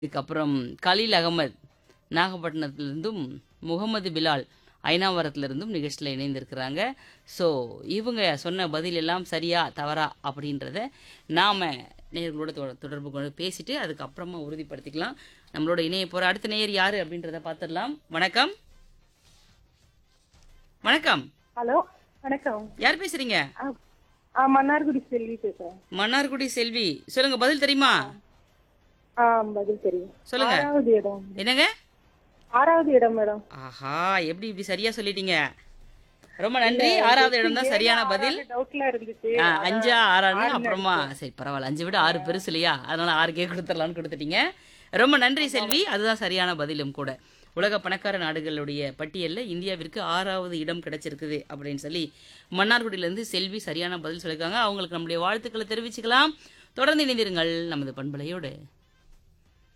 இதுக்கப்புறம் கலீல் அகமது நாகப்பட்டினத்திலிருந்தும் முகமது பிலால் ஐனாவரத்திலிருந்தும் நிகழ்ச்சியில் இணைந்திருக்கிறாங்க ஸோ இவங்க சொன்ன பதில் எல்லாம் சரியா தவறா அப்படின்றத நாம் நேயர்களோட தொ- தொடர்பு கொண்டு பேசிட்டு அதுக்கப்புறமா உறுதிப்படுத்திக்கலாம் நம்மளோட இணைய போகிற அடுத்த நேயர் யார் அப்படின்றத பார்த்துடலாம் வணக்கம் வணக்கம் ஹலோ வணக்கம் யார் பேசுறீங்க ஆ, ஆ மன்னார்குடி செல்வி பேசுறேன் மன்னார்குடி செல்வி சொல்லுங்க பதில் தெரியுமா ஆ பதில் தெரியும் சொல்லுங்க. ஆறாவது இடம் என்னங்க ஆறாவது இடம் மேடம் ஆஹா எப்படி இப்படி சரியா சொல்லிட்டீங்க ரொம்ப நன்றி ஆறாவது இடம் தான் சரியான பதில் டவுட்ல இருந்துச்சு ஆ, அஞ்சா ஆறான்னு அப்புறமா சரி பரவாயில்ல அஞ்சு விட ஆறு பெருசு இல்லையா அதனால ஆறுக்கே கொடுத்துடலாம்னு கொடுத்துட்டீங்க ரொம்ப நன்றி செல்வி அதுதான் சரியான பதிலும் கூட உலக பணக்கார நாடுகளுடைய பட்டியலில் இந்தியாவிற்கு ஆறாவது இடம் கிடைச்சிருக்குது அப்படின்னு சொல்லி மன்னார்குடியிலேருந்து செல்வி சரியான பதில் சொல்லியிருக்காங்க அவங்களுக்கு நம்முடைய வாழ்த்துக்களை தெரிவிச்சுக்கலாம் தொடர்ந்து இணைந்திருங்கள் நமது பண்பலையோடு